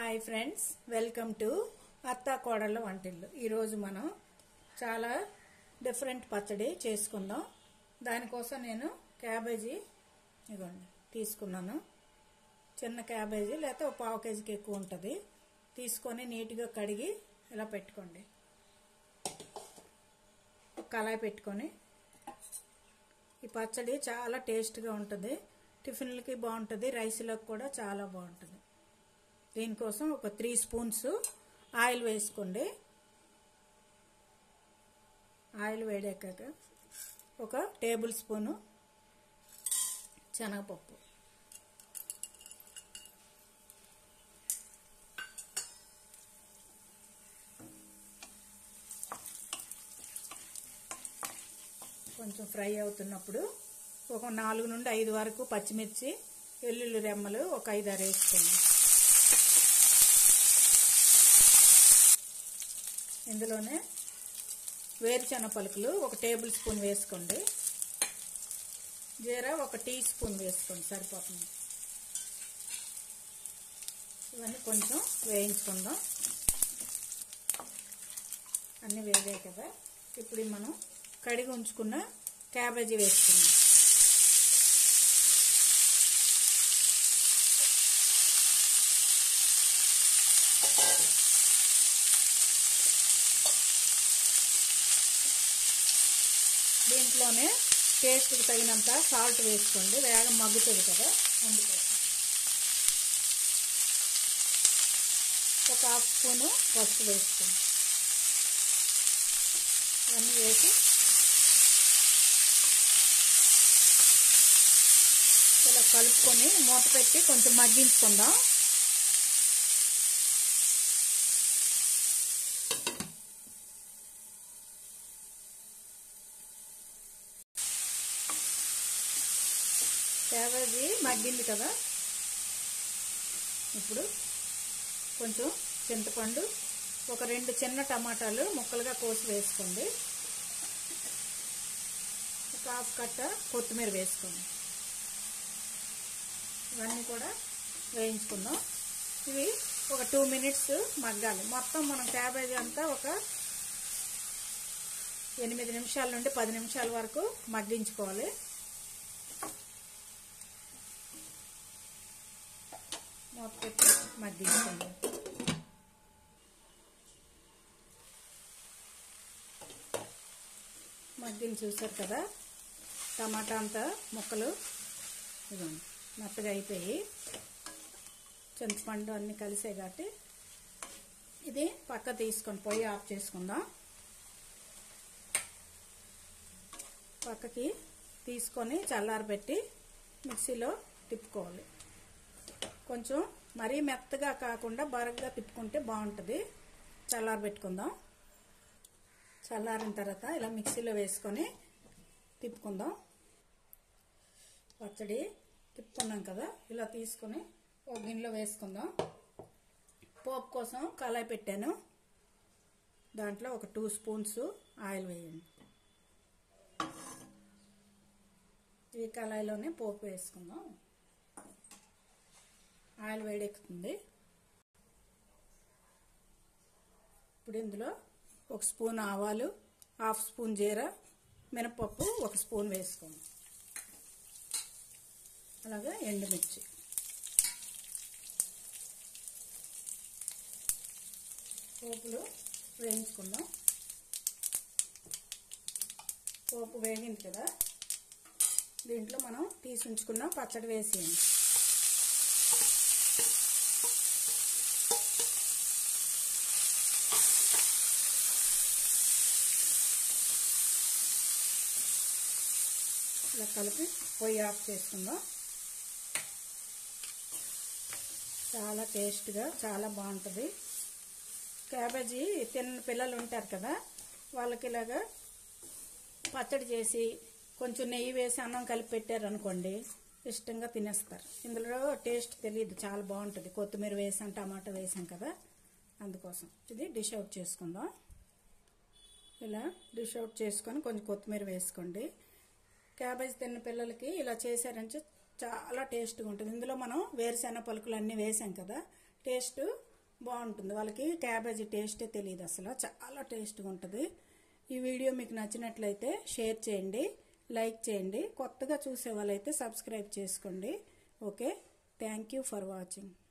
hi friends welcome to అత్త కోడళ్ళ వంటిల్లు ఈరోజు మనం చాలా డిఫరెంట్ పచ్చడి చేసుకుందాం దానికోసం నేను క్యాబేజీ ఇదిగోండి తీసుకున్నాను చిన్న క్యాబేజీ లేకపోతే ఒక పావు కేజీకి ఎక్కువ ఉంటుంది తీసుకొని నీట్గా కడిగి ఇలా పెట్టుకోండి ఒక కళాయి పెట్టుకొని ఈ పచ్చడి చాలా టేస్ట్గా ఉంటుంది టిఫిన్లకి బాగుంటుంది రైస్లోకి కూడా చాలా బాగుంటుంది దీనికోసం ఒక త్రీ స్పూన్స్ ఆయిల్ వేసుకోండి ఆయిల్ వేడెక్కాక ఒక టేబుల్ స్పూను శనగపప్పు కొంచెం ఫ్రై అవుతున్నప్పుడు ఒక నాలుగు నుండి ఐదు వరకు పచ్చిమిర్చి వెల్లుల్లి రెమ్మలు ఒక ఐదు ఆరు వేసుకోండి ఇందులోనే వేరుశెనగ పలుకులు ఒక టేబుల్ స్పూన్ వేసుకోండి జీరా ఒక టీ స్పూన్ వేసుకోండి సరిపోతుంది ఇవన్నీ కొంచెం వేయించుకుందాం అన్నీ వేగాయి కదా ఇప్పుడు మనం కడిగి ఉంచుకున్న క్యాబేజీ వేసుకుందాం దీంట్లోనే టేస్ట్కి తగినంత సాల్ట్ వేసుకోండి వేగం మగ్గుతుంది కదా అందుకోసం ఒక హాఫ్ స్పూను పసుపు వేసుకోండి ఇవన్నీ వేసి ఇలా కలుపుకొని మూత పెట్టి కొంచెం మగ్గించుకుందాం క్యాబేజీ మగ్గింది కదా ఇప్పుడు కొంచెం చింతపండు ఒక రెండు చిన్న టమాటాలు ముక్కలుగా కోసి వేసుకోండి ఒక హాఫ్ కట్ట కొత్తిమీర వేసుకోండి ఇవన్నీ కూడా వేయించుకుందాం ఇవి ఒక టూ మినిట్స్ మగ్గాలి మొత్తం మనం క్యాబేజీ అంతా ఒక ఎనిమిది నిమిషాల నుండి పది నిమిషాల వరకు మగ్గించుకోవాలి మూత పెట్టి మగ్గించుకోండి మగ్గిని చూసారు కదా టమాటా అంతా ముక్కలు ఇదిగోండి మెత్తగా అయిపోయి చింతపండు అన్నీ కలిసే కాబట్టి ఇది పక్క తీసుకొని పొయ్యి ఆఫ్ చేసుకుందాం పక్కకి తీసుకొని చల్లారబెట్టి మిక్సీలో తిప్పుకోవాలి కొంచెం మరీ మెత్తగా కాకుండా బరగ్గా తిప్పుకుంటే బాగుంటుంది చల్లారబెట్టుకుందాం చల్లారిన తర్వాత ఇలా మిక్సీలో వేసుకొని తిప్పుకుందాం పచ్చడి తిప్పుకున్నాం కదా ఇలా తీసుకొని ఒక గిన్నెలో వేసుకుందాం పోపు కోసం కళాయి పెట్టాను దాంట్లో ఒక టూ స్పూన్స్ ఆయిల్ వేయండి ఈ కళాయిలోనే పోపు వేసుకుందాం ఆయిల్ వేడెక్కుతుంది ఇప్పుడు ఇందులో ఒక స్పూన్ ఆవాలు హాఫ్ స్పూన్ జీరా మినపప్పు ఒక స్పూన్ వేసుకోండి అలాగే ఎండుమిర్చి పోపులు వేయించుకుందాం పోపు వేగింది కదా దీంట్లో మనం తీసి ఉంచుకున్న పచ్చడి వేసేయండి ఇలా కలిపి పొయ్యి ఆఫ్ చేసుకుందాం చాలా టేస్ట్గా చాలా బాగుంటుంది క్యాబేజీ తిన్న పిల్లలు ఉంటారు కదా వాళ్ళకి ఇలాగా పచ్చడి చేసి కొంచెం నెయ్యి వేసి అన్నం కలిపి పెట్టారనుకోండి ఇష్టంగా తినేస్తారు ఇందులో టేస్ట్ తెలియదు చాలా బాగుంటుంది కొత్తిమీర వేసాం టమాటా వేసాం కదా అందుకోసం ఇది డిష్ అవుట్ చేసుకుందాం ఇలా డిష్ అవుట్ చేసుకొని కొంచెం కొత్తిమీర వేసుకోండి క్యాబేజ్ తిన్న పిల్లలకి ఇలా చేశారంటే చాలా టేస్ట్గా ఉంటుంది ఇందులో మనం వేరుశెనగ పలుకులు అన్నీ వేసాం కదా టేస్ట్ బాగుంటుంది వాళ్ళకి క్యాబేజీ టేస్టే తెలియదు అసలు చాలా టేస్ట్గా ఉంటుంది ఈ వీడియో మీకు నచ్చినట్లయితే షేర్ చేయండి లైక్ చేయండి కొత్తగా చూసే వాళ్ళైతే సబ్స్క్రైబ్ చేసుకోండి okay thank you for watching